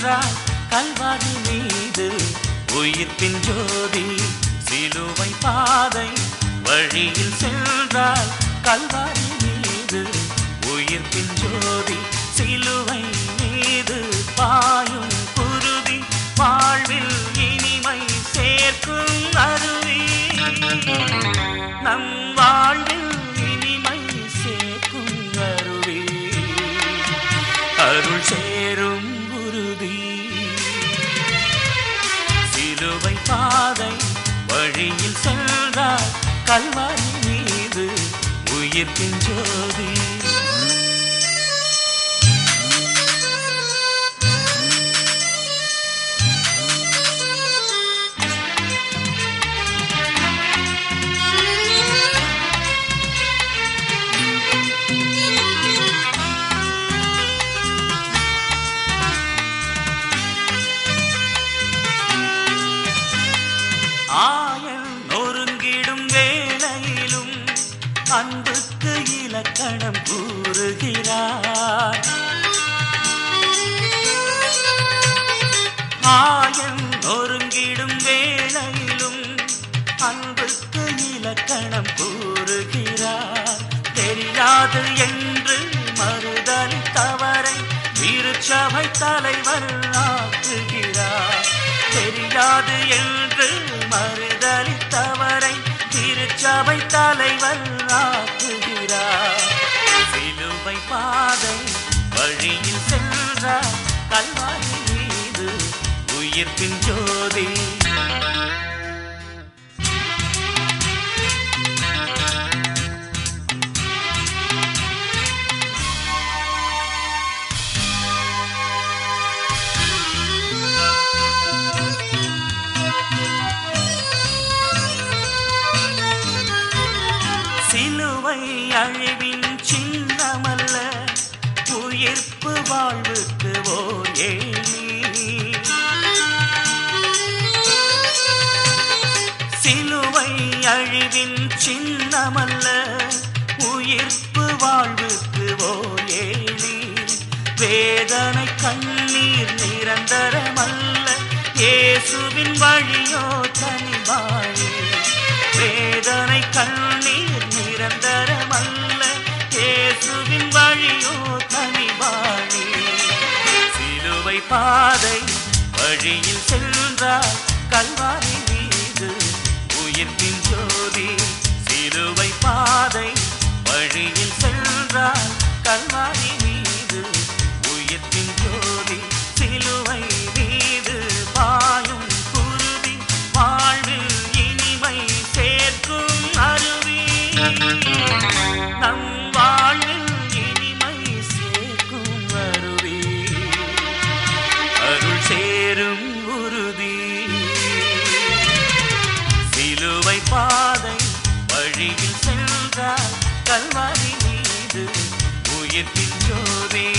சென்றார் கல்வாரி மீது உயிர்ப்பின் ஜோதி சிலுவை பாதை வழியில் சென்றார் கல்வாரி மீது உயிர்ப்பின் ஜோதி சிலுவை மீது பாயும் குருதி வாழ்வில் இனிமை சேர்க்கும் அருவி நம் வாழ்வில் இனிமை சேர்க்கும் அருவி அருள் சேரும் உறுதி சிலுவை பாதை வழியில் சென்றார் கல்வாரி மீது உயிர்ப்பின் ஜோதி ஆயன் நொறுங்கிடும் வேளையிலும் அன்புக்கு இலக்கணம் கூறுகிறார் ஆயன் நொறுங்கிடும் வேளையிலும் அன்புக்கு இலக்கணம் கூறுகிறார் தெரியாது என்று மறுதலி தவறை திருச்சபை தலைவர் ஆக்குகிறார் தெரியாது என்று மறுதலி தவறை திருச்சபை தலைவர் ஆக்குகிறார் சிலுவை பாதை வழியில் சென்றார் கல்வாரி மீது உயிர்ப்பின் ஜோதி சிலுவை அழிவின் சின்னமல்ல உயிர்ப்பு வாழ்வுக்கு ஓர் ஏணி சிலுவை அழிவின் சின்னமல்ல உயிர்ப்பு வாழ்வுக்கு ஓர் ஏழி வேதனை கண்ணீர் நிரந்தரமல்ல இயேசுவின் வழியோ தனிவாழி வேதனை கண்ணீர் நிரந்தரமல்ல இயேசுவின் வழியோ தனிவாழி சிலுவை பாதை வழியில் சென்றார் கல்வாரி மீது உயிர்ப்பின் ஜோதி சிலுவை பாதை வழியில் சென்றார் கல்வாரி மீது உயிர்ப்பின் ஜோதி சிலுவை மீது பாயும் குருதி வாழ்வில் இனிமை சேர்க்கும் அருவி நம் வாழ்வில் இனிமை சேர்க்கும் அருவி அருள் சேரும் உறுதி சிலுவை பாதை வழியில் சென்றார் கல்வாரி மீது உயிர்ப்பின் ஜோதி